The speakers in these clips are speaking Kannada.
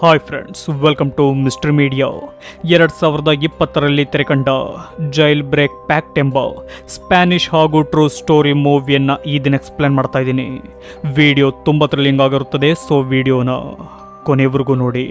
hi friends welcome to mister media ಎರಡು ಸಾವಿರದ ಇಪ್ಪತ್ತರಲ್ಲಿ ತೆರೆಕಂಡ ಜೈಲ್ ಬ್ರೇಕ್ ಪ್ಯಾಕ್ಟ್ ಎಂಬ ಸ್ಪ್ಯಾನಿಷ್ ಹಾಗೂ ಟ್ರೂ ಸ್ಟೋರಿ ಮೂವಿಯನ್ನು ಈ ದಿನ ಎಕ್ಸ್ಪ್ಲೇನ್ ಮಾಡ್ತಾ ಇದ್ದೀನಿ ವಿಡಿಯೋ ತುಂಬ ಥ್ರಿಲ್ಲಿಂಗ್ ಆಗಿರುತ್ತದೆ ಸೊ ವಿಡಿಯೋನ ಕೊನೆವರೆಗೂ ನೋಡಿ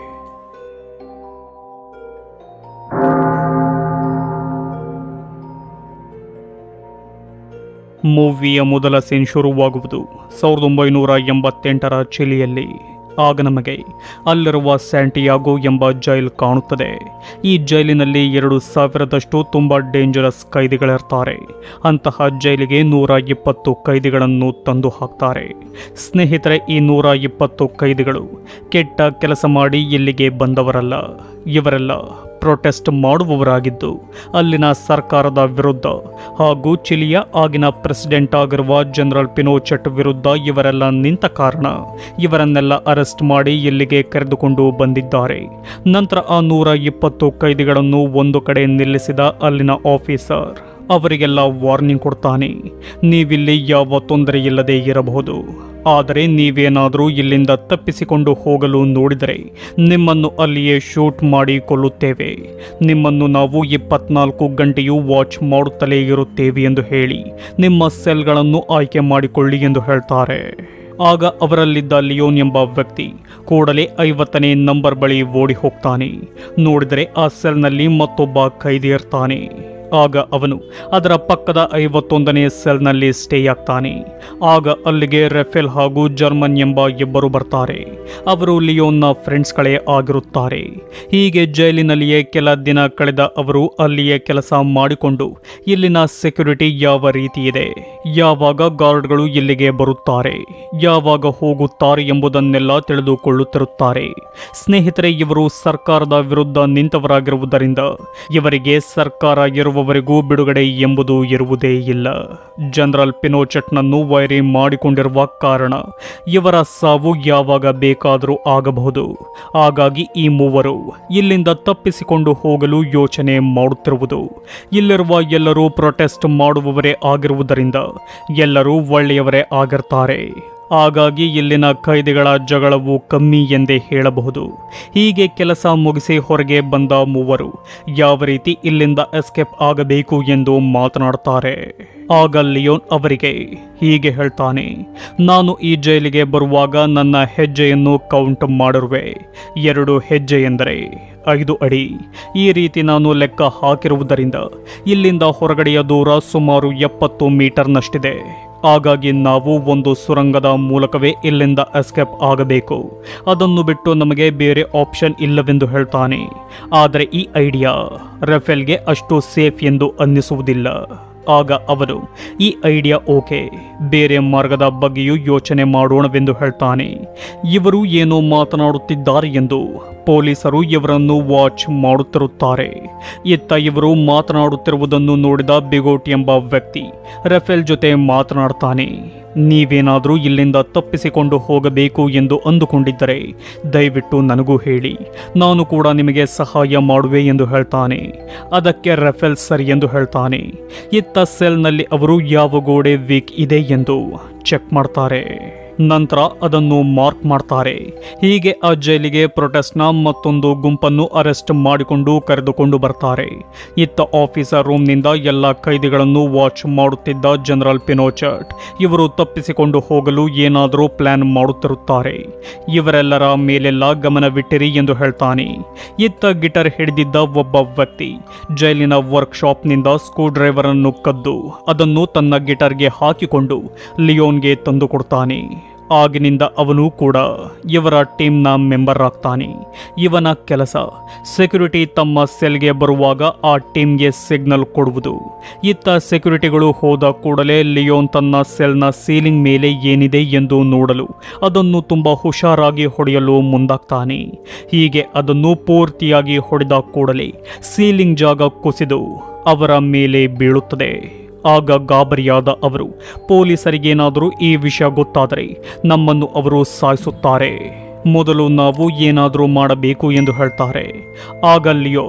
ಮೂವಿಯ ಮೊದಲ ಸೀನ್ ಶುರುವಾಗುವುದು ಸಾವಿರದ ಒಂಬೈನೂರ ಎಂಬತ್ತೆಂಟರ ಚಿಲಿಯಲ್ಲಿ ಆಗ ನಮಗೆ ಅಲ್ಲಿರುವ ಸ್ಯಾಂಟಿಯಾಗೋ ಎಂಬ ಜೈಲ್ ಕಾಣುತ್ತದೆ ಈ ಜೈಲಿನಲ್ಲಿ ಎರಡು ಸಾವಿರದಷ್ಟು ತುಂಬ ಡೇಂಜರಸ್ ಕೈದಿಗಳಿರ್ತಾರೆ ಅಂತಹ ಜೈಲಿಗೆ ನೂರ ಇಪ್ಪತ್ತು ಕೈದಿಗಳನ್ನು ತಂದು ಹಾಕ್ತಾರೆ ಸ್ನೇಹಿತರೆ ಈ ನೂರ ಇಪ್ಪತ್ತು ಕೈದಿಗಳು ಕೆಟ್ಟ ಕೆಲಸ ಮಾಡಿ ಇಲ್ಲಿಗೆ ಬಂದವರಲ್ಲ ಇವರೆಲ್ಲ ಪ್ರೊಟೆಸ್ಟ್ ಮಾಡುವವರಾಗಿದ್ದು ಅಲ್ಲಿನ ಸರ್ಕಾರದ ವಿರುದ್ಧ ಹಾಗೂ ಚಿಲಿಯ ಆಗಿನ ಪ್ರೆಸಿಡೆಂಟ್ ಆಗಿರುವ ಜನರಲ್ ಪಿನೋಚೆಟ್ ವಿರುದ್ಧ ಇವರೆಲ್ಲ ನಿಂತ ಕಾರಣ ಇವರನ್ನೆಲ್ಲ ಅರೆಸ್ಟ್ ಮಾಡಿ ಇಲ್ಲಿಗೆ ಕರೆದುಕೊಂಡು ಬಂದಿದ್ದಾರೆ ನಂತರ ಆ ನೂರ ಇಪ್ಪತ್ತು ಕೈದಿಗಳನ್ನು ಒಂದು ಕಡೆ ನಿಲ್ಲಿಸಿದ ಅಲ್ಲಿನ ಆಫೀಸರ್ ಅವರಿಗೆಲ್ಲ ವಾರ್ನಿಂಗ್ ಕೊಡ್ತಾನೆ ನೀವಿಲ್ಲಿ ಯಾವ ತೊಂದರೆ ಇಲ್ಲದೆ ಇರಬಹುದು ಆದರೆ ನೀವೇನಾದರೂ ಇಲ್ಲಿಂದ ತಪ್ಪಿಸಿಕೊಂಡು ಹೋಗಲು ನೋಡಿದರೆ ನಿಮ್ಮನ್ನು ಅಲ್ಲಿಯೇ ಶೂಟ್ ಮಾಡಿ ಕೊಲ್ಲುತ್ತೇವೆ ನಿಮ್ಮನ್ನು ನಾವು ಇಪ್ಪತ್ನಾಲ್ಕು ಗಂಟೆಯೂ ವಾಚ್ ಮಾಡುತ್ತಲೇ ಇರುತ್ತೇವೆ ಎಂದು ಹೇಳಿ ನಿಮ್ಮ ಸೆಲ್ಗಳನ್ನು ಆಯ್ಕೆ ಮಾಡಿಕೊಳ್ಳಿ ಎಂದು ಹೇಳ್ತಾರೆ ಆಗ ಅವರಲ್ಲಿದ್ದ ಲಿಯೋನ್ ಎಂಬ ವ್ಯಕ್ತಿ ಕೂಡಲೇ ಐವತ್ತನೇ ನಂಬರ್ ಬಳಿ ಓಡಿ ಹೋಗ್ತಾನೆ ನೋಡಿದರೆ ಆ ಸೆಲ್ನಲ್ಲಿ ಮತ್ತೊಬ್ಬ ಖೈದಿ ಇರ್ತಾನೆ ಆಗ ಅವನು ಅದರ ಪಕ್ಕದ ಐವತ್ತೊಂದನೇ ಸೆಲ್ನಲ್ಲಿ ಸ್ಟೇ ಆಗ್ತಾನೆ ಆಗ ಅಲ್ಲಿಗೆ ರೆಫೆಲ್ ಹಾಗೂ ಜರ್ಮನ್ ಎಂಬ ಇಬ್ಬರು ಬರ್ತಾರೆ ಅವರು ಲಿಯೋನ್ನ ಫ್ರೆಂಡ್ಸ್ಗಳೇ ಆಗಿರುತ್ತಾರೆ ಹೀಗೆ ಜೈಲಿನಲ್ಲಿಯೇ ಕೆಲ ದಿನ ಕಳೆದ ಅವರು ಅಲ್ಲಿಯೇ ಕೆಲಸ ಮಾಡಿಕೊಂಡು ಇಲ್ಲಿನ ಸೆಕ್ಯುರಿಟಿ ಯಾವ ರೀತಿ ಇದೆ ಯಾವಾಗ ಗಾರ್ಡ್ಗಳು ಇಲ್ಲಿಗೆ ಬರುತ್ತಾರೆ ಯಾವಾಗ ಹೋಗುತ್ತಾರೆ ಎಂಬುದನ್ನೆಲ್ಲ ತಿಳಿದುಕೊಳ್ಳುತ್ತಿರುತ್ತಾರೆ ಸ್ನೇಹಿತರೆ ಇವರು ಸರ್ಕಾರದ ವಿರುದ್ಧ ನಿಂತವರಾಗಿರುವುದರಿಂದ ಇವರಿಗೆ ಸರ್ಕಾರ ಇರುವವರೆಗೂ ಬಿಡುಗಡೆ ಎಂಬುದು ಇರುವುದೇ ಇಲ್ಲ ಜನರಲ್ ಪಿನೋಚೆಟ್ನನ್ನು ವೈರಿ ಮಾಡಿಕೊಂಡಿರುವ ಕಾರಣ ಇವರ ಸಾವು ಯಾವಾಗ ಬೇಕಾದರೂ ಆಗಬಹುದು ಹಾಗಾಗಿ ಈ ಮೂವರು ಇಲ್ಲಿಂದ ತಪ್ಪಿಸಿಕೊಂಡು ಹೋಗಲು ಯೋಚನೆ ಮಾಡುತ್ತಿರುವುದು ಇಲ್ಲಿರುವ ಎಲ್ಲರೂ ಪ್ರೊಟೆಸ್ಟ್ ಮಾಡುವವರೇ ಆಗಿರುವುದರಿಂದ ಎಲ್ಲರೂ ಒಳ್ಳೆಯವರೇ ಆಗಿರ್ತಾರೆ ಹಾಗಾಗಿ ಇಲ್ಲಿನ ಖೈದಿಗಳ ಜಗಳವು ಕಮ್ಮಿ ಎಂದೇ ಹೇಳಬಹುದು ಹೀಗೆ ಕೆಲಸ ಮುಗಿಸಿ ಹೊರಗೆ ಬಂದ ಮೂವರು ಯಾವ ರೀತಿ ಇಲ್ಲಿಂದ ಎಸ್ಕೇಪ್ ಆಗಬೇಕು ಎಂದು ಮಾತನಾಡ್ತಾರೆ ಆಗ ಲಿಯೋನ್ ಅವರಿಗೆ ಹೀಗೆ ಹೇಳ್ತಾನೆ ನಾನು ಈ ಜೈಲಿಗೆ ಬರುವಾಗ ನನ್ನ ಹೆಜ್ಜೆಯನ್ನು ಕೌಂಟ್ ಮಾಡಿರುವೆ ಎರಡು ಹೆಜ್ಜೆ ಎಂದರೆ ಐದು ಅಡಿ ಈ ರೀತಿ ನಾನು ಲೆಕ್ಕ ಹಾಕಿರುವುದರಿಂದ ಇಲ್ಲಿಂದ ಹೊರಗಡೆಯ ದೂರ ಸುಮಾರು ಎಪ್ಪತ್ತು ಮೀಟರ್ನಷ್ಟಿದೆ ಹಾಗಾಗಿ ನಾವು ಒಂದು ಸುರಂಗದ ಮೂಲಕವೇ ಇಲ್ಲಿಂದ ಎಸ್ಕೇಪ್ ಆಗಬೇಕು ಅದನ್ನು ಬಿಟ್ಟು ನಮಗೆ ಬೇರೆ ಆಪ್ಷನ್ ಇಲ್ಲವೆಂದು ಹೇಳ್ತಾನೆ ಆದರೆ ಈ ಐಡಿಯಾ ರೆಫೆಲ್ಗೆ ಅಷ್ಟು ಸೇಫ್ ಎಂದು ಅನ್ನಿಸುವುದಿಲ್ಲ ಆಗ ಅವರು ಈ ಐಡಿಯಾ ಓಕೆ ಬೇರೆ ಮಾರ್ಗದ ಬಗ್ಗೆಯೂ ಯೋಚನೆ ಮಾಡೋಣವೆಂದು ಹೇಳ್ತಾನೆ ಇವರು ಏನೋ ಮಾತನಾಡುತ್ತಿದ್ದಾರೆ ಎಂದು ಪೊಲೀಸರು ಇವರನ್ನು ವಾಚ್ ಮಾಡುತ್ತಿರುತ್ತಾರೆ ಇತ್ತ ಇವರು ಮಾತನಾಡುತ್ತಿರುವುದನ್ನು ನೋಡಿದ ಬಿಗೋಟ್ ಎಂಬ ವ್ಯಕ್ತಿ ರಫೇಲ್ ಜೊತೆ ಮಾತನಾಡ್ತಾನೆ ನೀವೇನಾದರೂ ಇಲ್ಲಿಂದ ತಪ್ಪಿಸಿಕೊಂಡು ಹೋಗಬೇಕು ಎಂದು ಅಂದುಕೊಂಡಿದ್ದರೆ ದಯವಿಟ್ಟು ನನಗೂ ಹೇಳಿ ನಾನು ಕೂಡ ನಿಮಗೆ ಸಹಾಯ ಮಾಡುವೆ ಎಂದು ಹೇಳ್ತಾನೆ ಅದಕ್ಕೆ ರಫೇಲ್ ಸರಿ ಎಂದು ಹೇಳ್ತಾನೆ ಇತ್ತ ಸೆಲ್ನಲ್ಲಿ ಅವರು ಯಾವ ಗೋಡೆ ವೀಕ್ ಇದೆ ಎಂದು ಚೆಕ್ ಮಾಡ್ತಾರೆ ನಂತರ ಅದನ್ನು ಮಾರ್ಕ್ ಮಾಡ್ತಾರೆ ಹೀಗೆ ಆ ಜೈಲಿಗೆ ಪ್ರೊಟೆಸ್ಟ್ನ ಮತ್ತೊಂದು ಗುಂಪನ್ನು ಅರೆಸ್ಟ್ ಮಾಡಿಕೊಂಡು ಕರೆದುಕೊಂಡು ಬರ್ತಾರೆ ಇತ್ತ ಆಫೀಸರ್ ರೂಮ್ನಿಂದ ಎಲ್ಲ ಖೈದಿಗಳನ್ನು ವಾಚ್ ಮಾಡುತ್ತಿದ್ದ ಜನರಲ್ ಪಿನೋಚಟ್ ಇವರು ತಪ್ಪಿಸಿಕೊಂಡು ಹೋಗಲು ಏನಾದರೂ ಪ್ಲಾನ್ ಮಾಡುತ್ತಿರುತ್ತಾರೆ ಇವರೆಲ್ಲರ ಮೇಲೆಲ್ಲ ಗಮನವಿಟ್ಟಿರಿ ಎಂದು ಹೇಳ್ತಾನೆ ಇತ್ತ ಗಿಟಾರ್ ಹಿಡಿದಿದ್ದ ಒಬ್ಬ ವ್ಯಕ್ತಿ ಜೈಲಿನ ವರ್ಕ್ಶಾಪ್ನಿಂದ ಸ್ಕ್ರೂ ಡ್ರೈವರ್ ಅನ್ನು ಕದ್ದು ಅದನ್ನು ತನ್ನ ಗಿಟಾರ್ಗೆ ಹಾಕಿಕೊಂಡು ಲಿಯೋನ್ಗೆ ತಂದು ಕೊಡ್ತಾನೆ ಆಗಿನಿಂದ ಅವನು ಕೂಡ ಇವರ ಟೀಮ್ನ ಮೆಂಬರ್ ಆಗ್ತಾನೆ ಇವನ ಕೆಲಸ ಸೆಕ್ಯುರಿಟಿ ತಮ್ಮ ಸೆಲ್ಗೆ ಬರುವಾಗ ಆ ಟೀಮ್ಗೆ ಸಿಗ್ನಲ್ ಕೊಡುವುದು ಇತ್ತ ಸೆಕ್ಯುರಿಟಿಗಳು ಹೋದ ಕೂಡಲೇ ಲಿಯೋನ್ ತನ್ನ ಸೆಲ್ನ ಸೀಲಿಂಗ್ ಮೇಲೆ ಏನಿದೆ ಎಂದು ನೋಡಲು ಅದನ್ನು ತುಂಬ ಹುಷಾರಾಗಿ ಹೊಡೆಯಲು ಮುಂದಾಗ್ತಾನೆ ಹೀಗೆ ಅದನ್ನು ಪೂರ್ತಿಯಾಗಿ ಹೊಡೆದ ಕೂಡಲೇ ಸೀಲಿಂಗ್ ಜಾಗ ಕುಸಿದು ಅವರ ಮೇಲೆ ಬೀಳುತ್ತದೆ ಆಗ ಗಾಬರಿಯಾದ ಅವರು ಪೊಲೀಸರಿಗೇನಾದರೂ ಈ ವಿಷಯ ಗೊತ್ತಾದರೆ ನಮ್ಮನ್ನು ಅವರು ಸಾಯಿಸುತ್ತಾರೆ ಮೊದಲು ನಾವು ಏನಾದರೂ ಮಾಡಬೇಕು ಎಂದು ಹೇಳ್ತಾರೆ ಆಗ ಲಿಯೋನ್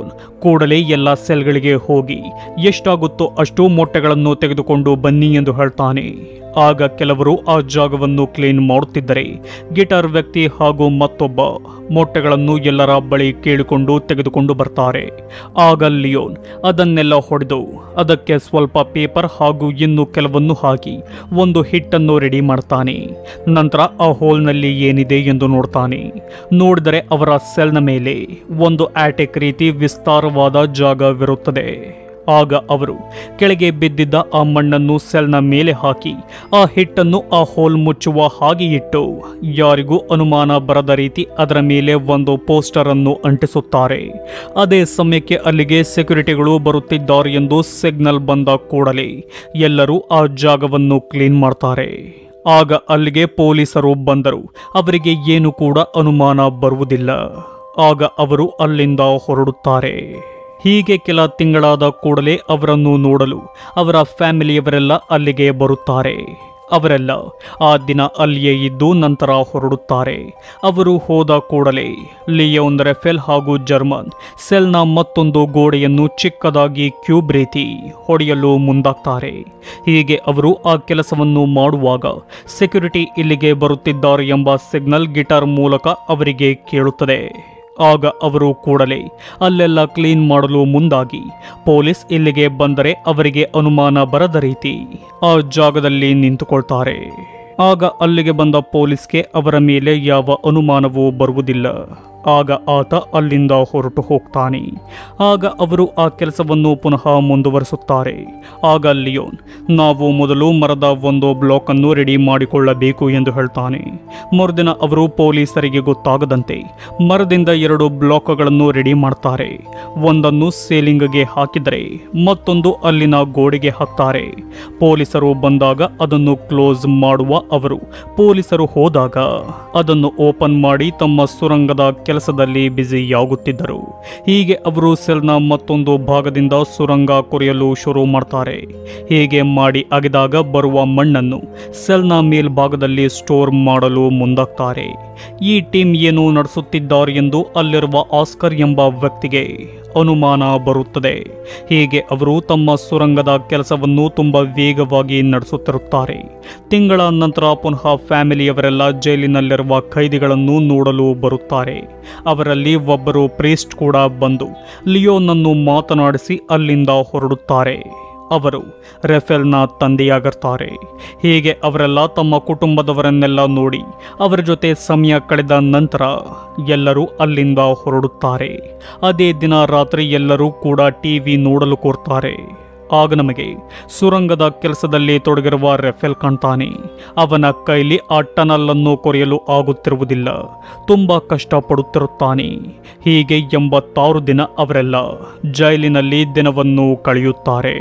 ಕೂಡಲೇ ಎಲ್ಲ ಸೆಲ್ಗಳಿಗೆ ಹೋಗಿ ಎಷ್ಟಾಗುತ್ತೋ ಅಷ್ಟು ಮೊಟ್ಟೆಗಳನ್ನು ತೆಗೆದುಕೊಂಡು ಬನ್ನಿ ಎಂದು ಹೇಳ್ತಾನೆ ಆಗ ಕೆಲವರು ಆ ಜಾಗವನ್ನು ಕ್ಲೀನ್ ಮಾಡುತ್ತಿದ್ದರೆ ಗಿಟಾರ್ ವ್ಯಕ್ತಿ ಹಾಗೂ ಮತ್ತೊಬ್ಬ ಮೊಟ್ಟೆಗಳನ್ನು ಎಲ್ಲರ ಬಳಿ ಕೇಳಿಕೊಂಡು ತೆಗೆದುಕೊಂಡು ಬರ್ತಾರೆ ಆಗ ಲಿಯೋನ್ ಅದನ್ನೆಲ್ಲ ಹೊಡೆದು ಅದಕ್ಕೆ ಸ್ವಲ್ಪ ಪೇಪರ್ ಹಾಗೂ ಇನ್ನು ಕೆಲವನ್ನು ಹಾಕಿ ಒಂದು ಹಿಟ್ಟನ್ನು ರೆಡಿ ಮಾಡ್ತಾನೆ ನಂತರ ಆ ಹೋಲ್ನಲ್ಲಿ ಏನಿದೆ ಎಂದು ನೋಡ್ತಾನೆ ನೋಡಿದರೆ ಅವರ ಸೆಲ್ನ ಮೇಲೆ ಒಂದು ಆಟೆಕ್ ರೀತಿ ವಿಸ್ತಾರವಾದ ಜಾಗವಿರುತ್ತದೆ ಆಗ ಅವರು ಕೆಳಗೆ ಬಿದ್ದಿದ್ದ ಆ ಮಣ್ಣನ್ನು ಸೆಲ್ನ ಮೇಲೆ ಹಾಕಿ ಆ ಹಿಟ್ಟನ್ನು ಆ ಹೋಲ್ ಮುಚ್ಚುವ ಹಾಗೆ ಇಟ್ಟು ಯಾರಿಗೂ ಅನುಮಾನ ಬರದ ರೀತಿ ಅದರ ಮೇಲೆ ಒಂದು ಪೋಸ್ಟರ್ ಅನ್ನು ಅಂಟಿಸುತ್ತಾರೆ ಅದೇ ಸಮಯಕ್ಕೆ ಅಲ್ಲಿಗೆ ಸೆಕ್ಯೂರಿಟಿಗಳು ಬರುತ್ತಿದ್ದಾರೆ ಎಂದು ಸಿಗ್ನಲ್ ಬಂದ ಕೂಡಲೇ ಎಲ್ಲರೂ ಆ ಜಾಗವನ್ನು ಕ್ಲೀನ್ ಮಾಡ್ತಾರೆ ಆಗ ಅಲ್ಲಿಗೆ ಪೊಲೀಸರು ಬಂದರು ಅವರಿಗೆ ಏನು ಕೂಡ ಅನುಮಾನ ಬರುವುದಿಲ್ಲ ಆಗ ಅವರು ಅಲ್ಲಿಂದ ಹೊರಡುತ್ತಾರೆ ಹೀಗೆ ಕೆಲ ತಿಂಗಳಾದ ಕೂಡಲೇ ಅವರನ್ನು ನೋಡಲು ಅವರ ಫ್ಯಾಮಿಲಿಯವರೆಲ್ಲ ಅಲ್ಲಿಗೆ ಬರುತ್ತಾರೆ ಅವರೆಲ್ಲ ಆ ದಿನ ಅಲ್ಲಿಯೇ ಇದ್ದು ನಂತರ ಹೊರಡುತ್ತಾರೆ ಅವರು ಹೋದ ಕೂಡಲೇ ಲಿಯೋನ್ ರೆಫೆಲ್ ಹಾಗೂ ಜರ್ಮನ್ ಸೆಲ್ನ ಮತ್ತೊಂದು ಗೋಡೆಯನ್ನು ಚಿಕ್ಕದಾಗಿ ಕ್ಯೂಬ್ ರೀತಿ ಹೊಡೆಯಲು ಮುಂದಾಗ್ತಾರೆ ಹೀಗೆ ಅವರು ಆ ಕೆಲಸವನ್ನು ಮಾಡುವಾಗ ಸೆಕ್ಯೂರಿಟಿ ಇಲ್ಲಿಗೆ ಬರುತ್ತಿದ್ದಾರೆ ಎಂಬ ಸಿಗ್ನಲ್ ಗಿಟಾರ್ ಮೂಲಕ ಅವರಿಗೆ ಕೇಳುತ್ತದೆ ಆಗ ಅವರು ಕೂಡಲೇ ಅಲ್ಲೆಲ್ಲ ಕ್ಲೀನ್ ಮಾಡಲು ಮುಂದಾಗಿ ಪೊಲೀಸ್ ಇಲ್ಲಿಗೆ ಬಂದರೆ ಅವರಿಗೆ ಅನುಮಾನ ಬರದ ರೀತಿ ಆ ಜಾಗದಲ್ಲಿ ನಿಂತುಕೊಳ್ತಾರೆ ಆಗ ಅಲ್ಲಿಗೆ ಬಂದ ಪೊಲೀಸ್ಗೆ ಅವರ ಮೇಲೆ ಯಾವ ಅನುಮಾನವೂ ಬರುವುದಿಲ್ಲ ಆಗ ಆತ ಅಲ್ಲಿಂದ ಹೊರಟು ಹೋಗ್ತಾನೆ ಆಗ ಅವರು ಆ ಕೆಲಸವನ್ನು ಪುನಃ ಮುಂದುವರಿಸುತ್ತಾರೆ ಆಗ ಲಿಯೋನ್ ನಾವು ಮೊದಲು ಮರದ ಒಂದು ಬ್ಲಾಕ್ ಅನ್ನು ರೆಡಿ ಮಾಡಿಕೊಳ್ಳಬೇಕು ಎಂದು ಹೇಳ್ತಾನೆ ಮರುದಿನ ಅವರು ಪೊಲೀಸರಿಗೆ ಗೊತ್ತಾಗದಂತೆ ಮರದಿಂದ ಎರಡು ಬ್ಲಾಕ್ಗಳನ್ನು ರೆಡಿ ಮಾಡ್ತಾರೆ ಒಂದನ್ನು ಸೇಲಿಂಗ್ಗೆ ಹಾಕಿದರೆ ಮತ್ತೊಂದು ಅಲ್ಲಿನ ಗೋಡೆಗೆ ಹಾಕ್ತಾರೆ ಪೊಲೀಸರು ಬಂದಾಗ ಅದನ್ನು ಕ್ಲೋಸ್ ಮಾಡುವ ಅವರು ಪೊಲೀಸರು ಹೋದಾಗ ಅದನ್ನು ಓಪನ್ ಮಾಡಿ ತಮ್ಮ ಸುರಂಗದ ಕೆಲಸದಲ್ಲಿ ಬ್ಯುಸಿಯಾಗುತ್ತಿದ್ದರು ಹೀಗೆ ಅವರು ಸೆಲ್ನ ಮತ್ತೊಂದು ಭಾಗದಿಂದ ಸುರಂಗ ಕೊರೆಯಲು ಶುರು ಮಾಡ್ತಾರೆ ಹೀಗೆ ಮಾಡಿ ಅಗೆದಾಗ ಬರುವ ಮಣ್ಣನ್ನು ಸೆಲ್ನ ಮೇಲ್ಭಾಗದಲ್ಲಿ ಸ್ಟೋರ್ ಮಾಡಲು ಮುಂದಾಗ್ತಾರೆ ಈ ಟೀಮ್ ಏನು ನಡೆಸುತ್ತಿದ್ದಾರೆ ಎಂದು ಅಲ್ಲಿರುವ ಆಸ್ಕರ್ ಎಂಬ ವ್ಯಕ್ತಿಗೆ ಅನುಮಾನ ಬರುತ್ತದೆ ಹೀಗೆ ಅವರು ತಮ್ಮ ಸುರಂಗದ ಕೆಲಸವನ್ನು ತುಂಬ ವೇಗವಾಗಿ ನಡೆಸುತ್ತಿರುತ್ತಾರೆ ತಿಂಗಳ ನಂತರ ಪುನಃ ಫ್ಯಾಮಿಲಿಯವರೆಲ್ಲ ಜೈಲಿನಲ್ಲಿರುವ ಖೈದಿಗಳನ್ನು ನೋಡಲು ಬರುತ್ತಾರೆ ಅವರಲ್ಲಿ ಒಬ್ಬರು ಪ್ರೀಸ್ಟ್ ಕೂಡ ಬಂದು ಲಿಯೋನನ್ನು ಮಾತನಾಡಿಸಿ ಅಲ್ಲಿಂದ ಹೊರಡುತ್ತಾರೆ ಅವರು ರೆಫೆಲ್ನ ತಂದೆಯಾಗಿರ್ತಾರೆ ಹೀಗೆ ಅವರೆಲ್ಲ ತಮ್ಮ ಕುಟುಂಬದವರನ್ನೆಲ್ಲ ನೋಡಿ ಅವರ ಜೊತೆ ಸಮಯ ಕಳೆದ ನಂತರ ಎಲ್ಲರೂ ಅಲ್ಲಿಂದ ಹೊರಡುತ್ತಾರೆ ಅದೇ ದಿನ ರಾತ್ರಿ ಎಲ್ಲರೂ ಕೂಡ ಟಿವಿ ನೋಡಲು ಕೋರ್ತಾರೆ ಆಗ ನಮಗೆ ಸುರಂಗದ ಕೆಲಸದಲ್ಲಿ ತೊಡಗಿರುವ ರೆಫೆಲ್ ಕಾಣ್ತಾನೆ ಅವನ ಕೈಲಿ ಆ ಟನಲ್ ಅನ್ನು ಕೊರೆಯಲು ಆಗುತ್ತಿರುವುದಿಲ್ಲ ತುಂಬ ಕಷ್ಟಪಡುತ್ತಿರುತ್ತಾನೆ ಹೀಗೆ ಎಂಬತ್ತಾರು ದಿನ ಅವರೆಲ್ಲ ಜೈಲಿನಲ್ಲಿ ದಿನವನ್ನು ಕಳೆಯುತ್ತಾರೆ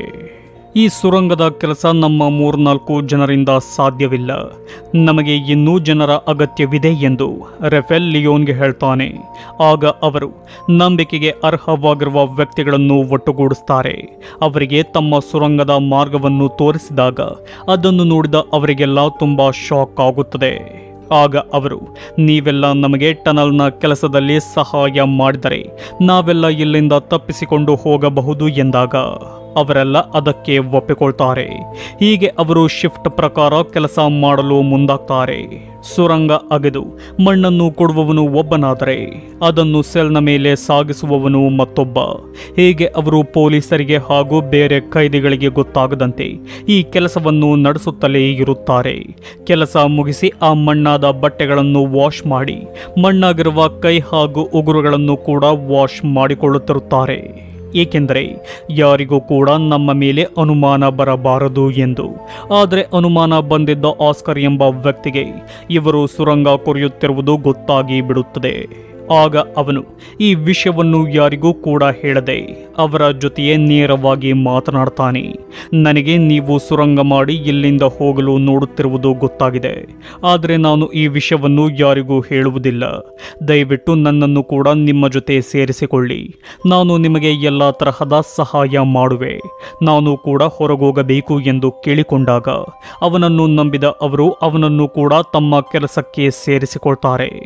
ಈ ಸುರಂಗದ ಕೆಲಸ ನಮ್ಮ ಮೂರ್ನಾಲ್ಕು ಜನರಿಂದ ಸಾಧ್ಯವಿಲ್ಲ ನಮಗೆ ಇನ್ನೂ ಜನರ ಅಗತ್ಯವಿದೆ ಎಂದು ರೆಫೆಲ್ ಲಿಯೋನ್ಗೆ ಹೇಳ್ತಾನೆ ಆಗ ಅವರು ನಂಬಿಕೆಗೆ ಅರ್ಹವಾಗಿರುವ ವ್ಯಕ್ತಿಗಳನ್ನು ಒಟ್ಟುಗೂಡಿಸ್ತಾರೆ ಅವರಿಗೆ ತಮ್ಮ ಸುರಂಗದ ಮಾರ್ಗವನ್ನು ತೋರಿಸಿದಾಗ ಅದನ್ನು ನೋಡಿದ ಅವರಿಗೆಲ್ಲ ತುಂಬ ಶಾಕ್ ಆಗುತ್ತದೆ ಆಗ ಅವರು ನೀವೆಲ್ಲ ನಮಗೆ ಟನಲ್ನ ಕೆಲಸದಲ್ಲಿ ಸಹಾಯ ಮಾಡಿದರೆ ನಾವೆಲ್ಲ ಇಲ್ಲಿಂದ ತಪ್ಪಿಸಿಕೊಂಡು ಹೋಗಬಹುದು ಎಂದಾಗ ಅವರೆಲ್ಲ ಅದಕ್ಕೆ ಒಪ್ಪಿಕೊಳ್ತಾರೆ ಹೀಗೆ ಅವರು ಶಿಫ್ಟ್ ಪ್ರಕಾರ ಕೆಲಸ ಮಾಡಲು ಮುಂದಾಗ್ತಾರೆ ಸುರಂಗ ಅಗೆದು ಮಣ್ಣನ್ನು ಕೊಡುವವನು ಒಬ್ಬನಾದರೆ ಅದನ್ನು ಸೆಲ್ನ ಮೇಲೆ ಸಾಗಿಸುವವನು ಮತ್ತೊಬ್ಬ ಹೀಗೆ ಅವರು ಪೊಲೀಸರಿಗೆ ಹಾಗೂ ಬೇರೆ ಖೈದಿಗಳಿಗೆ ಗೊತ್ತಾಗದಂತೆ ಈ ಕೆಲಸವನ್ನು ನಡೆಸುತ್ತಲೇ ಇರುತ್ತಾರೆ ಕೆಲಸ ಮುಗಿಸಿ ಆ ಮಣ್ಣಾದ ಬಟ್ಟೆಗಳನ್ನು ವಾಶ್ ಮಾಡಿ ಮಣ್ಣಾಗಿರುವ ಕೈ ಹಾಗೂ ಉಗುರುಗಳನ್ನು ಕೂಡ ವಾಶ್ ಮಾಡಿಕೊಳ್ಳುತ್ತಿರುತ್ತಾರೆ ಏಕೆಂದರೆ ಯಾರಿಗೂ ಕೂಡ ನಮ್ಮ ಮೇಲೆ ಅನುಮಾನ ಬರಬಾರದು ಎಂದು ಆದರೆ ಅನುಮಾನ ಬಂದಿದ್ದ ಆಸ್ಕರ್ ಎಂಬ ವ್ಯಕ್ತಿಗೆ ಇವರು ಸುರಂಗ ಕೊರೆಯುತ್ತಿರುವುದು ಗೊತ್ತಾಗಿ ಬಿಡುತ್ತದೆ ಆಗ ಅವನು ಈ ವಿಷಯವನ್ನು ಯಾರಿಗೂ ಕೂಡ ಹೇಳದೆ ಅವರ ಜೊತೆಯೇ ನೇರವಾಗಿ ಮಾತನಾಡ್ತಾನೆ ನನಗೆ ನೀವು ಸುರಂಗ ಮಾಡಿ ಇಲ್ಲಿಂದ ಹೋಗಲು ನೋಡುತ್ತಿರುವುದು ಗೊತ್ತಾಗಿದೆ ಆದರೆ ನಾನು ಈ ವಿಷಯವನ್ನು ಯಾರಿಗೂ ಹೇಳುವುದಿಲ್ಲ ದಯವಿಟ್ಟು ನನ್ನನ್ನು ಕೂಡ ನಿಮ್ಮ ಜೊತೆ ಸೇರಿಸಿಕೊಳ್ಳಿ ನಾನು ನಿಮಗೆ ಎಲ್ಲ ತರಹದ ಸಹಾಯ ಮಾಡುವೆ ನಾನು ಕೂಡ ಹೊರಗೋಗಬೇಕು ಎಂದು ಕೇಳಿಕೊಂಡಾಗ ಅವನನ್ನು ನಂಬಿದ ಅವರು ಅವನನ್ನು ಕೂಡ ತಮ್ಮ ಕೆಲಸಕ್ಕೆ ಸೇರಿಸಿಕೊಳ್ತಾರೆ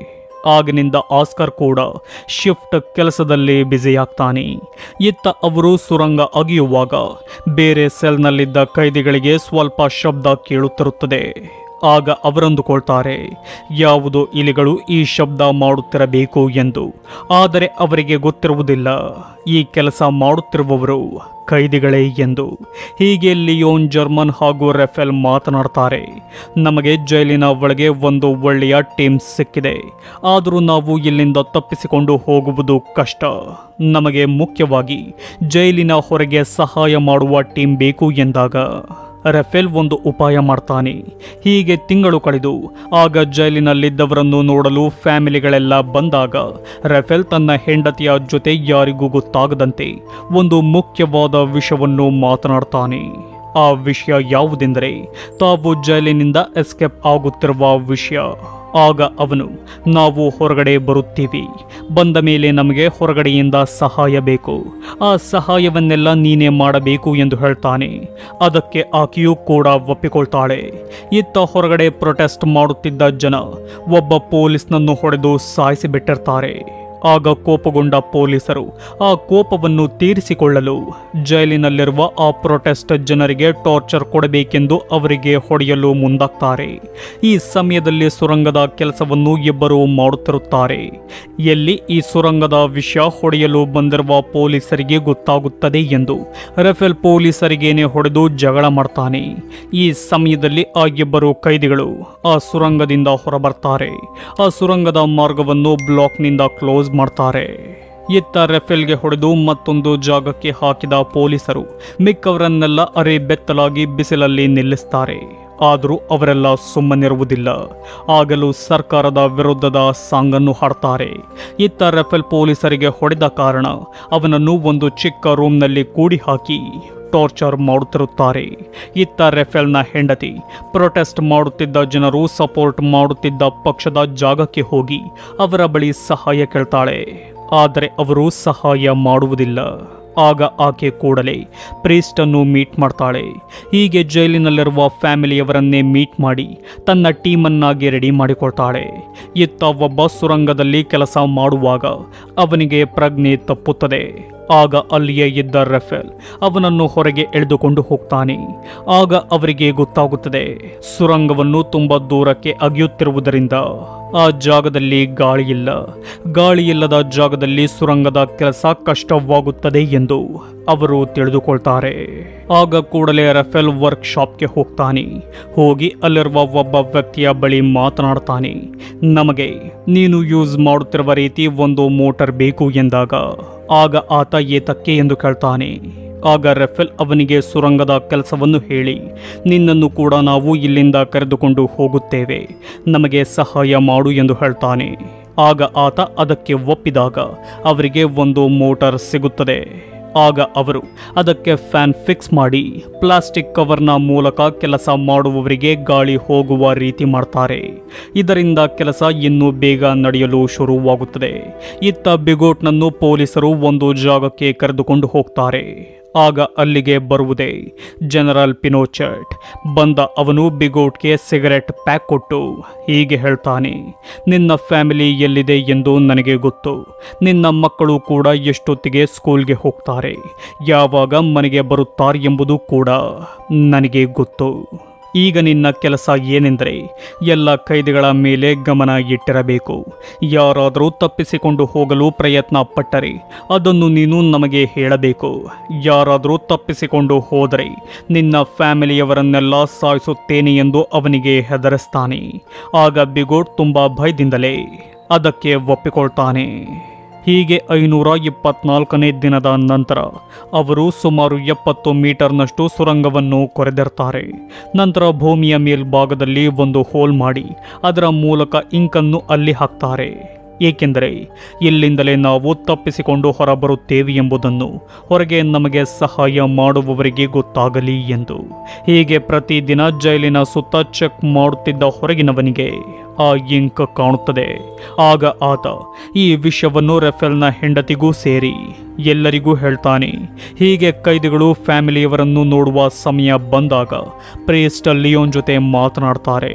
ಆಗಿನಿಂದ ಆಸ್ಕರ್ ಕೂಡ ಶಿಫ್ಟ್ ಕೆಲಸದಲ್ಲಿ ಬ್ಯುಸಿಯಾಗ್ತಾನೆ ಇತ್ತ ಅವರು ಸುರಂಗ ಅಗಿಯುವಾಗ ಬೇರೆ ಸೆಲ್ನಲ್ಲಿದ್ದ ಕೈದಿಗಳಿಗೆ ಸ್ವಲ್ಪ ಶಬ್ದ ಕೇಳುತ್ತಿರುತ್ತದೆ ಆಗ ಅವರಂದುಕೊಳ್ತಾರೆ ಯಾವುದು ಇಲಿಗಳು ಈ ಶಬ್ದ ಮಾಡುತ್ತಿರಬೇಕು ಎಂದು ಆದರೆ ಅವರಿಗೆ ಗೊತ್ತಿರುವುದಿಲ್ಲ ಈ ಕೆಲಸ ಮಾಡುತ್ತಿರುವವರು ಕೈದಿಗಳೇ ಎಂದು ಹೀಗೆ ಲಿಯೋನ್ ಜರ್ಮನ್ ಹಾಗೂ ರೆಫೆಲ್ ಮಾತನಾಡ್ತಾರೆ ನಮಗೆ ಜೈಲಿನ ಒಳಗೆ ಒಂದು ಒಳ್ಳೆಯ ಟೀಮ್ ಸಿಕ್ಕಿದೆ ಆದರೂ ನಾವು ಇಲ್ಲಿಂದ ತಪ್ಪಿಸಿಕೊಂಡು ಹೋಗುವುದು ಕಷ್ಟ ನಮಗೆ ಮುಖ್ಯವಾಗಿ ಜೈಲಿನ ಹೊರಗೆ ಸಹಾಯ ಮಾಡುವ ಟೀಮ್ ಬೇಕು ಎಂದಾಗ ರಫೇಲ್ ಒಂದು ಉಪಾಯ ಮಾಡ್ತಾನೆ ಹೀಗೆ ತಿಂಗಳು ಕಳೆದು ಆಗ ಜೈಲಿನಲ್ಲಿದ್ದವರನ್ನು ನೋಡಲು ಫ್ಯಾಮಿಲಿಗಳೆಲ್ಲ ಬಂದಾಗ ರಫೇಲ್ ತನ್ನ ಹೆಂಡತಿಯ ಜೊತೆ ಯಾರಿಗೂ ಗೊತ್ತಾಗದಂತೆ ಒಂದು ಮುಖ್ಯವಾದ ವಿಷಯವನ್ನು ಮಾತನಾಡ್ತಾನೆ ಆ ವಿಷಯ ಯಾವುದೆಂದರೆ ತಾವು ಜೈಲಿನಿಂದ ಎಸ್ಕೇಪ್ ಆಗುತ್ತಿರುವ ವಿಷಯ ಆಗ ಅವನು ನಾವು ಹೊರಗಡೆ ಬರುತ್ತೀವಿ ಬಂದ ಮೇಲೆ ನಮಗೆ ಹೊರಗಡೆಯಿಂದ ಸಹಾಯ ಬೇಕು ಆ ಸಹಾಯವನ್ನೆಲ್ಲ ನೀನೇ ಮಾಡಬೇಕು ಎಂದು ಹೇಳ್ತಾನೆ ಅದಕ್ಕೆ ಆಕೆಯೂ ಕೂಡ ಒಪ್ಪಿಕೊಳ್ತಾಳೆ ಇತ್ತ ಹೊರಗಡೆ ಪ್ರೊಟೆಸ್ಟ್ ಮಾಡುತ್ತಿದ್ದ ಜನ ಒಬ್ಬ ಪೊಲೀಸ್ನನ್ನು ಹೊಡೆದು ಸಾಯಿಸಿಬಿಟ್ಟಿರ್ತಾರೆ ಆಗ ಕೋಪಗೊಂಡ ಪೊಲೀಸರು ಆ ಕೋಪವನ್ನು ತೀರಿಸಿಕೊಳ್ಳಲು ಜೈಲಿನಲ್ಲಿರುವ ಆ ಪ್ರೊಟೆಸ್ಟ್ ಜನರಿಗೆ ಟಾರ್ಚರ್ ಕೊಡಬೇಕೆಂದು ಅವರಿಗೆ ಹೊಡೆಯಲು ಮುಂದಾಗ್ತಾರೆ ಈ ಸಮಯದಲ್ಲಿ ಸುರಂಗದ ಕೆಲಸವನ್ನು ಇಬ್ಬರು ಮಾಡುತ್ತಿರುತ್ತಾರೆ ಎಲ್ಲಿ ಈ ಸುರಂಗದ ವಿಷಯ ಹೊಡೆಯಲು ಬಂದಿರುವ ಪೊಲೀಸರಿಗೆ ಗೊತ್ತಾಗುತ್ತದೆ ಎಂದು ರಫೇಲ್ ಪೊಲೀಸರಿಗೇನೆ ಹೊಡೆದು ಜಗಳ ಮಾಡ್ತಾನೆ ಈ ಸಮಯದಲ್ಲಿ ಆ ಇಬ್ಬರು ಕೈದಿಗಳು ಆ ಸುರಂಗದಿಂದ ಹೊರಬರ್ತಾರೆ ಆ ಸುರಂಗದ ಮಾರ್ಗವನ್ನು ಬ್ಲಾಕ್ನಿಂದ ಕ್ಲೋಸ್ ಮಾಡ್ತಾರೆ ಇತ್ತ ರೆಫೆಲ್ಗೆ ಹೊಡೆದು ಮತ್ತೊಂದು ಜಾಗಕ್ಕೆ ಹಾಕಿದ ಪೊಲೀಸರು ಮಿಕ್ಕವರನ್ನೆಲ್ಲ ಅರೆ ಬೆತ್ತಲಾಗಿ ಬಿಸಿಲಲ್ಲಿ ನಿಲ್ಲಿಸ್ತಾರೆ ಆದರೂ ಅವರೆಲ್ಲ ಸುಮ್ಮನಿರುವುದಿಲ್ಲ ಆಗಲೂ ಸರ್ಕಾರದ ವಿರುದ್ಧದ ಸಾಂಗನ್ನು ಹಾಡ್ತಾರೆ ಇತ್ತ ರೆಫೆಲ್ ಪೊಲೀಸರಿಗೆ ಹೊಡೆದ ಕಾರಣ ಅವನನ್ನು ಒಂದು ಚಿಕ್ಕ ರೂಮ್ನಲ್ಲಿ ಕೂಡಿ ಹಾಕಿ ಟಾರ್ಚರ್ ಮಾಡುತ್ತಿರುತ್ತಾರೆ ಇತ್ತ ರೆಫೆಲ್ನ ಹೆಂಡತಿ ಪ್ರೊಟೆಸ್ಟ್ ಮಾಡುತ್ತಿದ್ದ ಜನರು ಸಪೋರ್ಟ್ ಮಾಡುತ್ತಿದ್ದ ಪಕ್ಷದ ಜಾಗಕ್ಕೆ ಹೋಗಿ ಅವರ ಬಳಿ ಸಹಾಯ ಕೇಳ್ತಾಳೆ ಆದರೆ ಅವರು ಸಹಾಯ ಮಾಡುವುದಿಲ್ಲ ಆಗ ಆಕೆ ಕೂಡಲೇ ಪ್ರೀಸ್ಟನ್ನು ಮೀಟ್ ಮಾಡ್ತಾಳೆ ಹೀಗೆ ಜೈಲಿನಲ್ಲಿರುವ ಫ್ಯಾಮಿಲಿಯವರನ್ನೇ ಮೀಟ್ ಮಾಡಿ ತನ್ನ ಟೀಮನ್ನಾಗಿ ರೆಡಿ ಮಾಡಿಕೊಳ್ತಾಳೆ ಇತ್ತ ಒಬ್ಬ ಸುರಂಗದಲ್ಲಿ ಕೆಲಸ ಮಾಡುವಾಗ ಅವನಿಗೆ ಪ್ರಜ್ಞೆ ತಪ್ಪುತ್ತದೆ ಆಗ ಅಲ್ಲಿಯೇ ಇದ್ದ ರೆಫೆಲ್ ಅವನನ್ನು ಹೊರಗೆ ಎಳೆದುಕೊಂಡು ಹೋಗ್ತಾನೆ ಆಗ ಅವರಿಗೆ ಗೊತ್ತಾಗುತ್ತದೆ ಸುರಂಗವನ್ನು ತುಂಬ ದೂರಕ್ಕೆ ಅಗಿಯುತ್ತಿರುವುದರಿಂದ ಆ ಜಾಗದಲ್ಲಿ ಗಾಳಿಯಿಲ್ಲ ಗಾಳಿಯಿಲ್ಲದ ಜಾಗದಲ್ಲಿ ಸುರಂಗದ ಕೆಲಸ ಕಷ್ಟವಾಗುತ್ತದೆ ಎಂದು ಅವರು ತಿಳಿದುಕೊಳ್ತಾರೆ ಆಗ ಕೂಡಲೇ ರಫೇಲ್ ವರ್ಕ್ ಶಾಪ್ಗೆ ಹೋಗ್ತಾನೆ ಹೋಗಿ ಅಲ್ಲಿರುವ ಒಬ್ಬ ವ್ಯಕ್ತಿಯ ಬಳಿ ಮಾತನಾಡ್ತಾನೆ ನಮಗೆ ನೀನು ಯೂಸ್ ಮಾಡುತ್ತಿರುವ ರೀತಿ ಒಂದು ಮೋಟಾರ್ ಬೇಕು ಎಂದಾಗ ಆಗ ಆತ ಏತಕ್ಕೆ ಎಂದು ಕೇಳ್ತಾನೆ ಆಗ ರೆಫೆಲ್ ಅವನಿಗೆ ಸುರಂಗದ ಕೆಲಸವನ್ನು ಹೇಳಿ ನಿನ್ನನ್ನು ಕೂಡ ನಾವು ಇಲ್ಲಿಂದ ಕರೆದುಕೊಂಡು ಹೋಗುತ್ತೇವೆ ನಮಗೆ ಸಹಾಯ ಮಾಡು ಎಂದು ಹೇಳ್ತಾನೆ ಆಗ ಆತ ಅದಕ್ಕೆ ಒಪ್ಪಿದಾಗ ಅವರಿಗೆ ಒಂದು ಮೋಟಾರ್ ಸಿಗುತ್ತದೆ ಆಗ ಅವರು ಅದಕ್ಕೆ ಫ್ಯಾನ್ ಫಿಕ್ಸ್ ಮಾಡಿ ಪ್ಲಾಸ್ಟಿಕ್ ಕವರ್ನ ಮೂಲಕ ಕೆಲಸ ಮಾಡುವವರಿಗೆ ಗಾಳಿ ಹೋಗುವ ರೀತಿ ಮಾಡ್ತಾರೆ ಇದರಿಂದ ಕೆಲಸ ಇನ್ನೂ ಬೇಗ ನಡೆಯಲು ಶುರುವಾಗುತ್ತದೆ ಇತ್ತ ಬಿಗೋಟ್ನನ್ನು ಪೊಲೀಸರು ಒಂದು ಜಾಗಕ್ಕೆ ಕರೆದುಕೊಂಡು ಹೋಗ್ತಾರೆ ಆಗ ಅಲ್ಲಿಗೆ ಬರುವುದೇ ಜನರಲ್ ಪಿನೋಚಟ್ ಬಂದ ಅವನು ಬಿಗೋಟ್ಗೆ ಸಿಗರೆಟ್ ಪ್ಯಾಕ್ ಕೊಟ್ಟು ಹೀಗೆ ಹೇಳ್ತಾನೆ ನಿನ್ನ ಫ್ಯಾಮಿಲಿ ಎಲ್ಲಿದೆ ಎಂದು ನನಗೆ ಗೊತ್ತು ನಿನ್ನ ಮಕ್ಕಳು ಕೂಡ ಎಷ್ಟೊತ್ತಿಗೆ ಸ್ಕೂಲ್ಗೆ ಹೋಗ್ತಾರೆ ಯಾವಾಗ ಮನೆಗೆ ಬರುತ್ತಾರೆ ಎಂಬುದು ಕೂಡ ನನಗೆ ಗೊತ್ತು ಈಗ ನಿನ್ನ ಕೆಲಸ ಏನೆಂದರೆ ಎಲ್ಲ ಕೈದಿಗಳ ಮೇಲೆ ಗಮನ ಇಟ್ಟಿರಬೇಕು ಯಾರಾದರೂ ತಪ್ಪಿಸಿಕೊಂಡು ಹೋಗಲು ಪ್ರಯತ್ನ ಪಟ್ಟರೆ ಅದನ್ನು ನೀನು ನಮಗೆ ಹೇಳಬೇಕು ಯಾರಾದರೂ ತಪ್ಪಿಸಿಕೊಂಡು ಹೋದರೆ ನಿನ್ನ ಫ್ಯಾಮಿಲಿಯವರನ್ನೆಲ್ಲ ಸಾಯಿಸುತ್ತೇನೆ ಎಂದು ಅವನಿಗೆ ಹೆದರಿಸ್ತಾನೆ ಆಗ ಬಿಗೋಟ್ ತುಂಬ ಭಯದಿಂದಲೇ ಅದಕ್ಕೆ ಒಪ್ಪಿಕೊಳ್ತಾನೆ ಹೀಗೆ ಐನೂರ ಇಪ್ಪತ್ನಾಲ್ಕನೇ ದಿನದ ನಂತರ ಅವರು ಸುಮಾರು ಎಪ್ಪತ್ತು ಮೀಟರ್ನಷ್ಟು ಸುರಂಗವನ್ನು ಕೊರೆದಿರ್ತಾರೆ ನಂತರ ಭೂಮಿಯ ಮೇಲ್ಭಾಗದಲ್ಲಿ ಒಂದು ಹೋಲ್ ಮಾಡಿ ಅದರ ಮೂಲಕ ಇಂಕನ್ನು ಅಲ್ಲಿ ಹಾಕ್ತಾರೆ ಏಕೆಂದರೆ ಇಲ್ಲಿಂದಲೇ ನಾವು ತಪ್ಪಿಸಿಕೊಂಡು ಹೊರಬರುತ್ತೇವೆ ಎಂಬುದನ್ನು ಹೊರಗೆ ನಮಗೆ ಸಹಾಯ ಮಾಡುವವರಿಗೆ ಗೊತ್ತಾಗಲಿ ಎಂದು ಹೀಗೆ ಪ್ರತಿದಿನ ಜೈಲಿನ ಸುತ್ತ ಚೆಕ್ ಮಾಡುತ್ತಿದ್ದ ಹೊರಗಿನವನಿಗೆ ಆ ಇಂಕ್ ಕಾಣುತ್ತದೆ ಆಗ ಆತ ಈ ವಿಷಯವನ್ನು ರೆಫೆಲ್ನ ಹೆಂಡತಿಗೂ ಸೇರಿ ಎಲ್ಲರಿಗೂ ಹೇಳ್ತಾನೆ ಹೀಗೆ ಕೈದಿಗಳು ಫ್ಯಾಮಿಲಿಯವರನ್ನು ನೋಡುವ ಸಮಯ ಬಂದಾಗ ಪ್ರೇಸ್ಟ್ ಲಿಯೋನ್ ಜೊತೆ ಮಾತನಾಡ್ತಾರೆ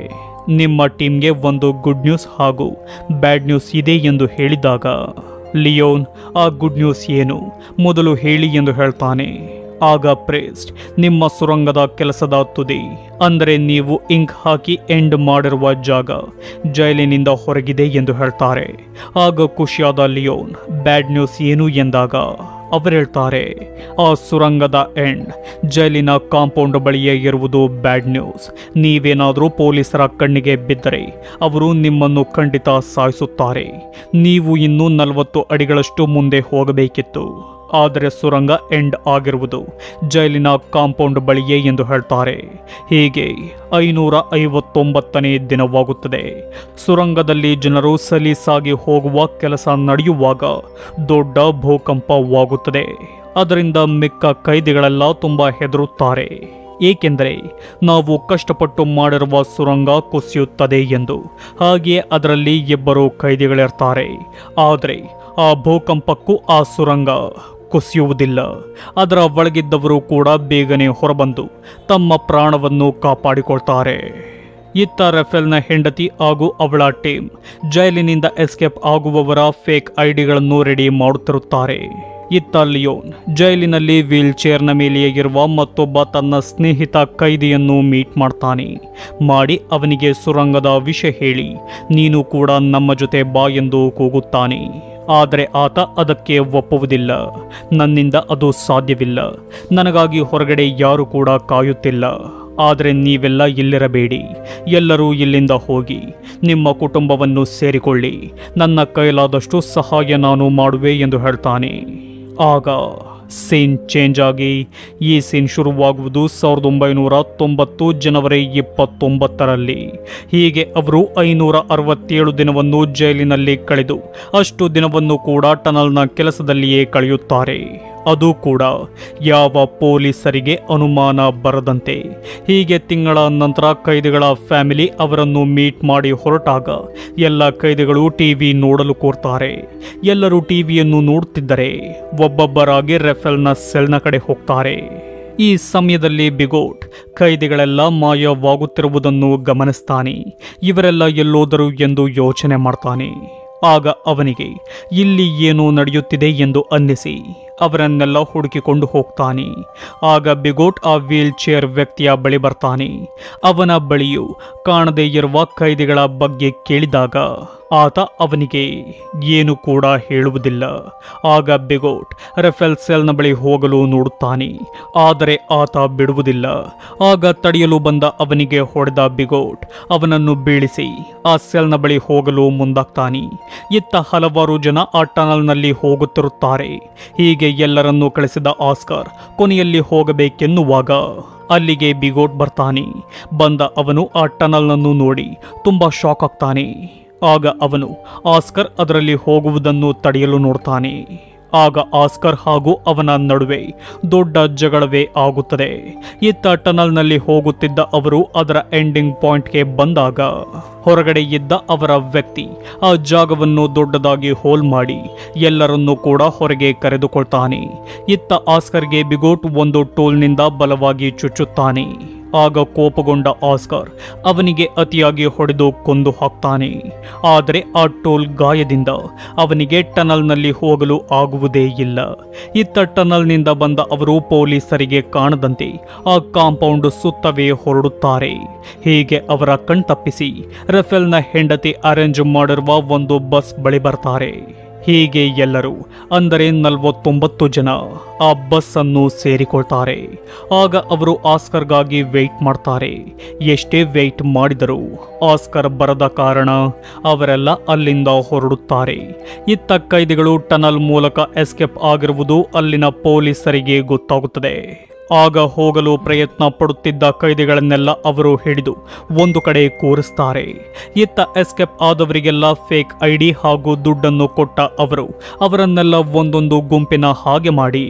ನಿಮ್ಮ ಟೀಮ್ಗೆ ಒಂದು ಗುಡ್ ನ್ಯೂಸ್ ಹಾಗೂ ಬ್ಯಾಡ್ ನ್ಯೂಸ್ ಇದೆ ಎಂದು ಹೇಳಿದಾಗ ಲಿಯೋನ್ ಆ ಗುಡ್ ನ್ಯೂಸ್ ಏನು ಮೊದಲು ಹೇಳಿ ಎಂದು ಹೇಳ್ತಾನೆ ಆಗ ಪ್ರೇಸ್ಟ್ ನಿಮ್ಮ ಸುರಂಗದ ಕೆಲಸದ ತುದಿ ಅಂದರೆ ನೀವು ಇಂಕ್ ಹಾಕಿ ಎಂಡ್ ಮಾಡಿರುವ ಜಾಗ ಜೈಲಿನಿಂದ ಹೊರಗಿದೆ ಎಂದು ಹೇಳ್ತಾರೆ ಆಗ ಖುಷಿಯಾದ ಲಿಯೋನ್ ಬ್ಯಾಡ್ ನ್ಯೂಸ್ ಏನು ಎಂದಾಗ ಅವರು ಹೇಳ್ತಾರೆ ಆ ಸುರಂಗದ ಎಂಡ್ ಜೈಲಿನ ಕಾಂಪೌಂಡ್ ಬಳಿಯೇ ಇರುವುದು ಬ್ಯಾಡ್ ನ್ಯೂಸ್ ನೀವೇನಾದರೂ ಪೊಲೀಸರ ಕಣ್ಣಿಗೆ ಬಿದ್ದರೆ ಅವರು ನಿಮ್ಮನ್ನು ಖಂಡಿತ ಸಾಯಿಸುತ್ತಾರೆ ನೀವು ಇನ್ನೂ ನಲವತ್ತು ಅಡಿಗಳಷ್ಟು ಮುಂದೆ ಹೋಗಬೇಕಿತ್ತು ಆದರೆ ಸುರಂಗ ಎಂಡ್ ಆಗಿರುವುದು ಜೈಲಿನ ಕಾಂಪೌಂಡ್ ಬಳಿಯೇ ಎಂದು ಹೇಳ್ತಾರೆ ಹೀಗೆ ಐನೂರ ಐವತ್ತೊಂಬತ್ತನೇ ದಿನವಾಗುತ್ತದೆ ಸುರಂಗದಲ್ಲಿ ಜನರು ಸಲೀಸಾಗಿ ಹೋಗುವ ಕೆಲಸ ನಡೆಯುವಾಗ ದೊಡ್ಡ ಭೂಕಂಪವಾಗುತ್ತದೆ ಅದರಿಂದ ಮಿಕ್ಕ ಕೈದಿಗಳೆಲ್ಲ ತುಂಬ ಹೆದರುತ್ತಾರೆ ಏಕೆಂದರೆ ನಾವು ಕಷ್ಟಪಟ್ಟು ಮಾಡಿರುವ ಸುರಂಗ ಕುಸಿಯುತ್ತದೆ ಎಂದು ಹಾಗೆಯೇ ಅದರಲ್ಲಿ ಇಬ್ಬರು ಕೈದಿಗಳಿರ್ತಾರೆ ಆದರೆ ಆ ಭೂಕಂಪಕ್ಕೂ ಆ ಸುರಂಗ ಕುಸಿಯುವುದಿಲ್ಲ ಅದರ ಒಳಗಿದ್ದವರು ಕೂಡ ಬೇಗನೆ ಹೊರಬಂದು ತಮ್ಮ ಪ್ರಾಣವನ್ನು ಕಾಪಾಡಿಕೊಳ್ತಾರೆ ಇತ್ತ ರಫೇಲ್ನ ಹೆಂಡತಿ ಹಾಗೂ ಅವಳ ಟೀಮ್ ಜೈಲಿನಿಂದ ಎಸ್ಕೇಪ್ ಆಗುವವರ ಫೇಕ್ ಐಡಿಗಳನ್ನು ರೆಡಿ ಮಾಡುತ್ತಿರುತ್ತಾರೆ ಇತ್ತ ಲಿಯೋನ್ ಜೈಲಿನಲ್ಲಿ ವೀಲ್ ಚೇರ್ನ ಮೇಲೆಯೇ ಇರುವ ಮತ್ತೊಬ್ಬ ತನ್ನ ಸ್ನೇಹಿತ ಕೈದಿಯನ್ನು ಮೀಟ್ ಮಾಡ್ತಾನೆ ಮಾಡಿ ಅವನಿಗೆ ಸುರಂಗದ ವಿಷಯ ಹೇಳಿ ನೀನು ಕೂಡ ನಮ್ಮ ಜೊತೆ ಬಾ ಎಂದು ಕೂಗುತ್ತಾನೆ ಆದರೆ ಆತ ಅದಕ್ಕೆ ಒಪ್ಪುವುದಿಲ್ಲ ನನ್ನಿಂದ ಅದು ಸಾಧ್ಯವಿಲ್ಲ ನನಗಾಗಿ ಹೊರಗಡೆ ಯಾರು ಕೂಡ ಕಾಯುತ್ತಿಲ್ಲ ಆದರೆ ನೀವೆಲ್ಲ ಇಲ್ಲಿರಬೇಡಿ ಎಲ್ಲರೂ ಇಲ್ಲಿಂದ ಹೋಗಿ ನಿಮ್ಮ ಕುಟುಂಬವನ್ನು ಸೇರಿಕೊಳ್ಳಿ ನನ್ನ ಕೈಲಾದಷ್ಟು ಸಹಾಯ ನಾನು ಮಾಡುವೆ ಎಂದು ಹೇಳ್ತಾನೆ ಆಗ ಸೀನ್ ಚೇಂಜ್ ಆಗಿ ಈ ಸೀನ್ ಶುರುವಾಗುವುದು ಸಾವಿರದ ಒಂಬೈನೂರ ತೊಂಬತ್ತು ಜನವರಿ ಇಪ್ಪತ್ತೊಂಬತ್ತರಲ್ಲಿ ಹೀಗೆ ಅವರು ಐನೂರ ಅರವತ್ತೇಳು ದಿನವನ್ನು ಜೈಲಿನಲ್ಲಿ ಕಳೆದು ಅಷ್ಟು ದಿನವನ್ನು ಕೂಡ ಟನಲ್ನ ಕೆಲಸದಲ್ಲಿಯೇ ಕಳೆಯುತ್ತಾರೆ ಅದು ಕೂಡ ಯಾವ ಪೊಲೀಸರಿಗೆ ಅನುಮಾನ ಬರದಂತೆ ಹೀಗೆ ತಿಂಗಳ ನಂತರ ಕೈದಿಗಳ ಫ್ಯಾಮಿಲಿ ಅವರನ್ನು ಮೀಟ್ ಮಾಡಿ ಹೊರಟಾಗ ಎಲ್ಲ ಕೈದಿಗಳು ಟಿವಿ ನೋಡಲು ಕೋರ್ತಾರೆ ಎಲ್ಲರೂ ಟಿವಿಯನ್ನು ನೋಡುತ್ತಿದ್ದರೆ ಒಬ್ಬೊಬ್ಬರಾಗಿ ರೆಫೆಲ್ನ ಸೆಲ್ನ ಕಡೆ ಹೋಗ್ತಾರೆ ಈ ಸಮಯದಲ್ಲಿ ಬಿಗೋಟ್ ಕೈದಿಗಳೆಲ್ಲ ಮಾಯವಾಗುತ್ತಿರುವುದನ್ನು ಗಮನಿಸ್ತಾನೆ ಇವರೆಲ್ಲ ಎಲ್ಲೋದರು ಎಂದು ಯೋಚನೆ ಮಾಡ್ತಾನೆ ಆಗ ಅವನಿಗೆ ಇಲ್ಲಿ ಏನು ನಡೆಯುತ್ತಿದೆ ಎಂದು ಅನ್ನಿಸಿ ಅವರನ್ನೆಲ್ಲ ಹುಡುಕಿಕೊಂಡು ಹೋಗ್ತಾನೆ ಆಗ ಬಿಗೋಟ್ ಆ ವೀಲ್ ಚೇರ್ ವ್ಯಕ್ತಿಯ ಬಳಿ ಬರ್ತಾನೆ ಅವನ ಬಳಿಯು ಕಾಣದೇ ಇರುವ ಕೈದಿಗಳ ಬಗ್ಗೆ ಕೇಳಿದಾಗ ಆತ ಅವನಿಗೆ ಏನು ಕೂಡ ಹೇಳುವುದಿಲ್ಲ ಆಗ ಬಿಗೋಟ್ ರೆಫೆಲ್ ಸೆಲ್ನ ಬಳಿ ಹೋಗಲು ನೋಡುತ್ತಾನೆ ಆದರೆ ಆತ ಬಿಡುವುದಿಲ್ಲ ಆಗ ತಡೆಯಲು ಬಂದ ಅವನಿಗೆ ಹೊಡೆದ ಬಿಗೋಟ್ ಅವನನ್ನು ಬೀಳಿಸಿ ಆ ಸೆಲ್ನ ಬಳಿ ಹೋಗಲು ಮುಂದಾಗ್ತಾನೆ ಇತ್ತ ಹಲವಾರು ಜನ ಆ ಟನಲ್ನಲ್ಲಿ ಹೋಗುತ್ತಿರುತ್ತಾರೆ ಹೀಗೆ ಎಲ್ಲರನ್ನೂ ಕಳಿಸಿದ ಆಸ್ಕರ್ ಕೊನೆಯಲ್ಲಿ ಹೋಗಬೇಕೆನ್ನುವಾಗ ಅಲ್ಲಿಗೆ ಬಿಗೋಟ್ ಬರ್ತಾನೆ ಬಂದ ಅವನು ಆ ಟನಲ್ನನ್ನು ನೋಡಿ ತುಂಬಾ ಶಾಕ್ ಆಗ್ತಾನೆ ಆಗ ಅವನು ಆಸ್ಕರ್ ಅದರಲ್ಲಿ ಹೋಗುವುದನ್ನು ತಡೆಯಲು ನೋಡ್ತಾನೆ ಆಗ ಆಸ್ಕರ್ ಹಾಗೂ ಅವನ ನಡುವೆ ದೊಡ್ಡ ಜಗಳವೇ ಆಗುತ್ತದೆ ಇತ್ತ ಟನಲ್ನಲ್ಲಿ ಹೋಗುತ್ತಿದ್ದ ಅವರು ಅದರ ಎಂಡಿಂಗ್ ಪಾಯಿಂಟ್ಗೆ ಬಂದಾಗ ಹೊರಗಡೆ ಇದ್ದ ಅವರ ವ್ಯಕ್ತಿ ಆ ಜಾಗವನ್ನು ದೊಡ್ಡದಾಗಿ ಹೋಲ್ ಮಾಡಿ ಎಲ್ಲರನ್ನೂ ಕೂಡ ಹೊರಗೆ ಕರೆದುಕೊಳ್ತಾನೆ ಇತ್ತ ಆಸ್ಕರ್ಗೆ ಬಿಗೋಟ್ ಒಂದು ಟೂಲ್ನಿಂದ ಬಲವಾಗಿ ಚುಚ್ಚುತ್ತಾನೆ ಆಗ ಕೋಪಗೊಂಡ ಆಸ್ಕರ್ ಅವನಿಗೆ ಅತಿಯಾಗಿ ಹೊಡೆದು ಕೊಂದು ಹಾಕ್ತಾನೆ ಆದರೆ ಆ ಟೋಲ್ ಗಾಯದಿಂದ ಅವನಿಗೆ ಟನಲ್ನಲ್ಲಿ ಹೋಗಲು ಆಗುವುದೇ ಇಲ್ಲ ಇತ್ತ ಟನಲ್ನಿಂದ ಬಂದ ಅವರು ಪೊಲೀಸರಿಗೆ ಕಾಣದಂತೆ ಆ ಕಾಂಪೌಂಡ್ ಸುತ್ತವೇ ಹೊರಡುತ್ತಾರೆ ಹೀಗೆ ಅವರ ಕಣ್ತಪ್ಪಿಸಿ ರಫೇಲ್ನ ಹೆಂಡತಿ ಅರೇಂಜ್ ಮಾಡಿರುವ ಒಂದು ಬಸ್ ಬಳಿ ಬರ್ತಾರೆ ಹೀಗೆ ಎಲ್ಲರೂ ಅಂದರೆ ನಲವತ್ತೊಂಬತ್ತು ಜನ ಆ ಬಸ್ ಅನ್ನು ಸೇರಿಕೊಳ್ತಾರೆ ಆಗ ಅವರು ಆಸ್ಕರ್ಗಾಗಿ ವೆಯ್ಟ್ ಮಾಡ್ತಾರೆ ಎಷ್ಟೇ ವೆಯ್ಟ್ ಮಾಡಿದರೂ ಆಸ್ಕರ್ ಬರದ ಕಾರಣ ಅವರೆಲ್ಲ ಅಲ್ಲಿಂದ ಹೊರಡುತ್ತಾರೆ ಇತ್ತ ಕೈದಿಗಳು ಟನಲ್ ಮೂಲಕ ಎಸ್ಕೇಪ್ ಆಗಿರುವುದು ಅಲ್ಲಿನ ಪೊಲೀಸರಿಗೆ ಗೊತ್ತಾಗುತ್ತದೆ ಆಗ ಹೋಗಲು ಪ್ರಯತ್ನ ಪಡುತ್ತಿದ್ದ ಕೈದಿಗಳನ್ನೆಲ್ಲ ಅವರು ಹಿಡಿದು ಒಂದು ಕಡೆ ಕೂರಿಸ್ತಾರೆ ಇತ್ತ ಎಸ್ಕೇಪ್ ಆದವರಿಗೆಲ್ಲ ಫೇಕ್ ಐಡಿ ಹಾಗೂ ದುಡ್ಡನ್ನು ಕೊಟ್ಟ ಅವರು ಅವರನ್ನೆಲ್ಲ ಒಂದೊಂದು ಗುಂಪಿನ ಹಾಗೆ ಮಾಡಿ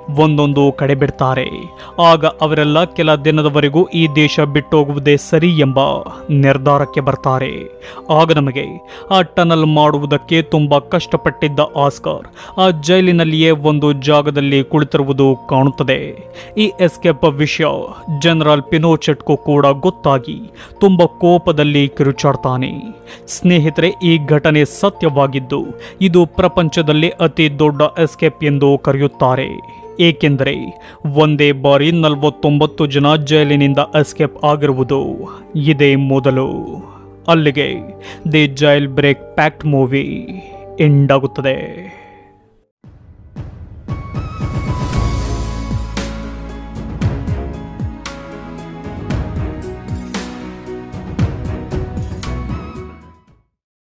ಒಂದೊಂದು ಕಡೆ ಬಿಡ್ತಾರೆ ಆಗ ಅವರೆಲ್ಲ ಕೆಲ ದಿನದವರೆಗೂ ಈ ದೇಶ ಬಿಟ್ಟೋಗುವುದೇ ಸರಿ ಎಂಬ ನಿರ್ಧಾರಕ್ಕೆ ಬರ್ತಾರೆ ಆಗ ನಮಗೆ ಆ ಟನಲ್ ಮಾಡುವುದಕ್ಕೆ ತುಂಬ ಕಷ್ಟಪಟ್ಟಿದ್ದ ಆಸ್ಕರ್ ಆ ಜೈಲಿನಲ್ಲಿಯೇ ಒಂದು ಜಾಗದಲ್ಲಿ ಕುಳಿತಿರುವುದು ಕಾಣುತ್ತದೆ ಈ ಎಸ್ಕೇಪ್ ವಿಷಯ ಜನರಲ್ ಪಿನೋಚೆಟ್ಗೂ ಕೂಡ ಗೊತ್ತಾಗಿ ತುಂಬ ಕೋಪದಲ್ಲಿ ಕಿರುಚಾಡ್ತಾನೆ ಸ್ನೇಹಿತರೆ ಈ ಘಟನೆ ಸತ್ಯವಾಗಿದ್ದು ಇದು ಪ್ರಪಂಚದಲ್ಲಿ ಅತಿ ದೊಡ್ಡ ಎಸ್ಕೇಪ್ ಎಂದು ಕರೆಯುತ್ತಾರೆ ಏಕೆಂದರೆ ಒಂದೇ ಬಾರಿ ನಲವತ್ತೊಂಬತ್ತು ಜನ ಜೈಲಿನಿಂದ ಎಸ್ಕೇಪ್ ಆಗಿರುವುದು ಇದೇ ಮೊದಲು ಅಲ್ಲಿಗೆ the jail break pact movie end ಆಗುತ್ತದೆ